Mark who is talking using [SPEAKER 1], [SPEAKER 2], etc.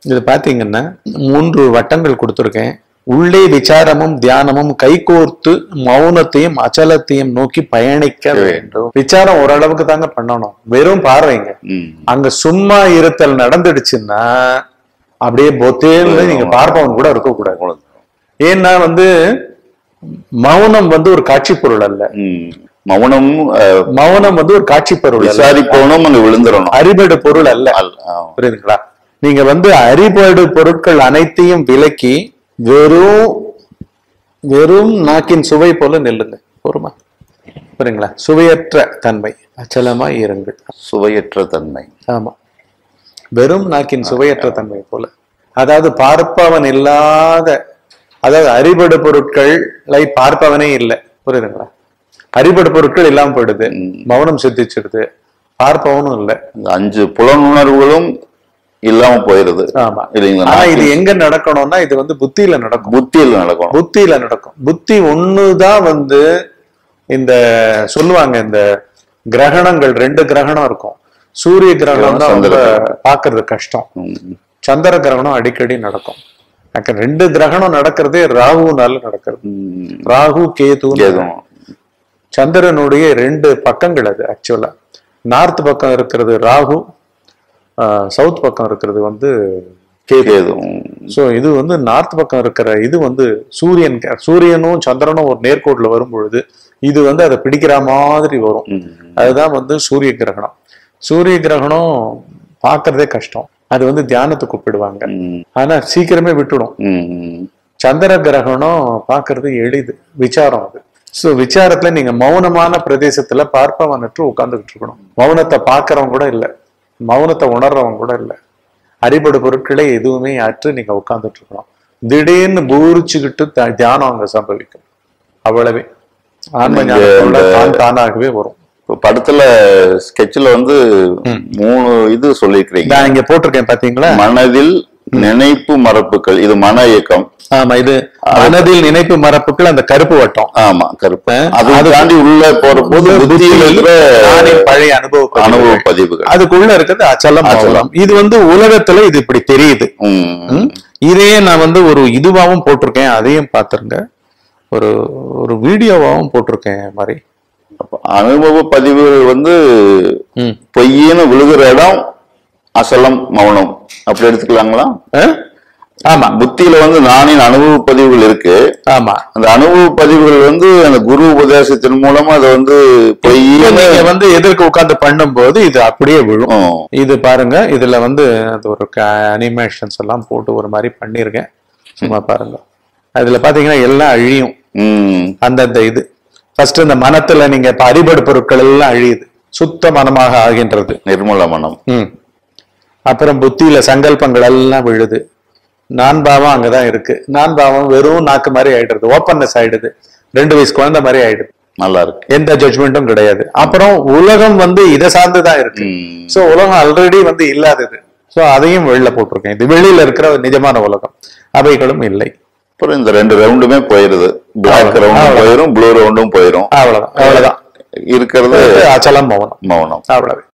[SPEAKER 1] இது பாத்தீங்கன்னா மூன்று வட்டங்கள் கொடுத்துருக்கேன் உள்ளே விசாரமும் தியானமும் கைகோர்த்து மௌனத்தையும் அச்சலத்தையும் நோக்கி பயணிக்க வேண்டும் விசாரம் ஓரளவுக்கு தாங்க பண்ணணும் வெறும் பார்வைங்க
[SPEAKER 2] ம்.
[SPEAKER 1] அங்க சும்மா இருத்தல் நடந்துடுச்சுன்னா அப்படியே பொத்தேன்னு நீங்க பார்ப்பவன் கூட இருக்கக்கூடாது
[SPEAKER 2] அவ்வளவுதான்.
[SPEAKER 1] ஏன்னா வந்து மௌனம் வந்து ஒரு காட்சி பொருள் அல்ல
[SPEAKER 2] ம். மௌனம் அஹ்,
[SPEAKER 1] மௌனம் வந்து ஒரு காட்சி பொருள் அல்ல
[SPEAKER 2] விசாரிப்பவனும் அங்க விழுந்துடணும்
[SPEAKER 1] அறிபடு பொருள் அல்ல
[SPEAKER 2] அல்- ஆ.
[SPEAKER 1] புரியுதுங்களா நீங்க வந்து அறிபடு பொருட்கள் அனைத்தையும் விலக்கி வெறும் வெறும் நாக்கின் சுவை போல நில்லுங்க பொறுமா புரியுங்களா சுவையற்ற தன்மை அச்சலமா இருங்கள்
[SPEAKER 2] சுவையற்ற தன்மை
[SPEAKER 1] ஆமா வெறும் நாக்கின் சுவையற்ற தன்மை போல அதாவது பார்ப்பவன் இல்லாத அதாவது அறிபடு பொருட்களை பார்ப்பவனே இல்லை புரியுதுங்களா அறிபடு பொருட்கள் இல்லாம போயிடுது மௌனம் சித்திச்சிடுது பார்ப்பவனும் இல்லை
[SPEAKER 2] இந்த அஞ்சு புலனுணர்வுகளும் இல்லாம போயிருது
[SPEAKER 1] ஆமா
[SPEAKER 2] இல்லைங்களா
[SPEAKER 1] ஆனா இது எங்க நடக்கணும்னா இது வந்து புத்தியில நடக்கும்
[SPEAKER 2] புத்தியில் நடக்கணும்
[SPEAKER 1] புத்தியில நடக்கும் புத்தி ஒண்ணுதான் வந்து இந்த சொல்லுவாங்க இந்த கிரகணங்கள் ரெண்டு கிரகணம் இருக்கும் சூரிய கிரகணம் தான் ரொம்ப பாக்குறது கஷ்டம்
[SPEAKER 2] ம்.
[SPEAKER 1] சந்திர கிரகணம் அடிக்கடி நடக்கும் அக்க ரெண்டு கிரகணம் நடக்கிறதே ராகுனால நடக்கிறது
[SPEAKER 2] ம்.
[SPEAKER 1] ராகு கேது
[SPEAKER 2] எதுவும்
[SPEAKER 1] சந்திரனுடைய ரெண்டு பக்கங்கள் அது ஆக்சுவலா நார்த் பக்கம் இருக்கிறது ராகு சவுத் பக்கம் இருக்கிறது வந்து கேது
[SPEAKER 2] எதுவும்
[SPEAKER 1] ஸோ இது வந்து நார்த் பக்கம் இருக்கிற இது வந்து சூரியன் சூரியனும் சந்திரனும் ஒரு நேர்கோட்டில் வரும் பொழுது இது வந்து அதை பிடிக்கிற மாதிரி வரும்
[SPEAKER 2] ம்.
[SPEAKER 1] அதுதான் வந்து சூரிய கிரகணம் சூரிய கிரகணம் பார்க்கறதே கஷ்டம் அது வந்து தியானத்துக்கு ஒப்பிடுவாங்க
[SPEAKER 2] ம்.
[SPEAKER 1] ஆனா சீக்கிரமே விட்டுடும்
[SPEAKER 2] ம்.
[SPEAKER 1] சந்திர கிரகணம் பார்க்கிறது எளிது விசாரம் அது ஸோ விசாரத்துல நீங்க மௌனமான பிரதேசத்துல பார்ப்பவனற்று உட்கார்ந்துகிட்டு இருக்கணும் மௌனத்தை பார்க்கறவன் கூட இல்லை மௌனத்தை உணர்றவன் கூட இல்லை அரிபடு பொருட்களே எதுவுமே அற்று நீங்க உட்கார்ந்துட்டு இருக்கணும் திடீர்னு பூரிச்சுக்கிட்டு த- தியானம் அங்க சம்பவிக்கும் அவ்வளவே ஆன்ம
[SPEAKER 2] நீங்க
[SPEAKER 1] ஞானத்தோட தான் தானாகவே வரும்
[SPEAKER 2] இப்ப படத்துல ஸ்கெட்ச்ல வந்து மூணு இது சொல்லியிருக்கிறீங்க
[SPEAKER 1] நான் இங்க போட்டிருக்கேன் பாத்தீங்களா
[SPEAKER 2] மனதில் நினைப்பு மரப்புகள் இது மன இயக்கம்
[SPEAKER 1] ஆமா இது மனதில் நினைப்பு மரப்புகள் அந்த கருப்பு வட்டம்
[SPEAKER 2] ஆமா கருப்பு அது தாண்டி உள்ள போற போது புத்தியில் இருக்கிற
[SPEAKER 1] நானின் பழைய அனுபவ பதிவுகள்.
[SPEAKER 2] அனுபவ பதிவுகள்
[SPEAKER 1] அதுக்குள்ள இருக்கிறது அச்சலம் மௌனம் இது வந்து உலகத்துல இது இப்படி தெரியுது
[SPEAKER 2] ம்.
[SPEAKER 1] இதையே நான் வந்து ஒரு இதுவாவும் போட்டிருக்கேன் அதையும் பார்த்துருங்க ஒரு ஒரு வீடியோவாவும் போட்டிருக்கேன் மாதிரி
[SPEAKER 2] அப்ப அனுபவ பதிவுகள் வந்து
[SPEAKER 1] ம்.
[SPEAKER 2] பொய்யின்னு விழுகிற இடம் அசலம் மௌனம் அப்படி எடுத்துக்கலாங்களா
[SPEAKER 1] ஆ? ஆமா
[SPEAKER 2] புத்தியில வந்து நானின் அனுபவ பதிவுகள் இருக்கு
[SPEAKER 1] ஆமா
[SPEAKER 2] அந்த அனுபவ பதிவுகள் வந்து அந்த குரு உபதேசத்தின் மூலமா அதை வந்து
[SPEAKER 1] இப்ப
[SPEAKER 2] பொய்யின்னு
[SPEAKER 1] நீங்க வந்து எதிர்க்க உட்கார்ந்து பண்ணும்போது இது அப்படியே விழும்
[SPEAKER 2] ம்.
[SPEAKER 1] இது பாருங்க இதுல வந்து அது ஒரு அனிமேஷன்ஸ் எல்லாம் போட்டு ஒரு மாதிரி பண்ணியிருக்கேன் சும்மா பாருங்க அதுல பாத்தீங்கன்னா எல்லாம் அழியும்
[SPEAKER 2] ம்.
[SPEAKER 1] அந்தந்த இது ஃபர்ஸ்ட் இந்த மனத்துல நீங்க இப்ப அடிபடு பொருட்கள் எல்லாம் அழியுது சுத்த மனமாக ஆகின்றது
[SPEAKER 2] நிர்மல மனம்
[SPEAKER 1] ம் அப்புறம் புத்தியில சங்கல்பங்கள் எல்லாம் விழுது நான் பாவம் அங்கதான் இருக்கு நான் பாவம் வெறும் நாக்கு மாதிரி ஆயிடுறது ஓப்பன்னஸ் ஆயிடுது ரெண்டு வயசு குழந்தை மாதிரி ஆயிடுது
[SPEAKER 2] நல்லா இருக்கு
[SPEAKER 1] எந்த ஜட்ஜ்மெண்ட்டும் கிடையாது அப்புறம் உலகம் வந்து இதை சார்ந்துதான் இருக்கு
[SPEAKER 2] ம்.
[SPEAKER 1] சோ உலகம் ஆல்ரெடி வந்து இல்லாதது சோ அதையும் வெளியில போட்டிருக்கேன் இது வெளியில இருக்கிற ஒரு நிஜமான உலகம் அவைகளும் இல்லை
[SPEAKER 2] அப்புறம் இந்த ரெண்டு ரவுண்டுமே போயிருது பிளாக் ரவுண்டும்
[SPEAKER 1] அவ்வளவுதான்.
[SPEAKER 2] போயிரும் ப்ளூ ரவுண்டும் போயிரும்
[SPEAKER 1] அவ்வளவுதான் அவ்வளவுதான்
[SPEAKER 2] இருக்கிறது
[SPEAKER 1] அச்சலம் மௌனம்
[SPEAKER 2] மௌனம்
[SPEAKER 1] அவ்வளவு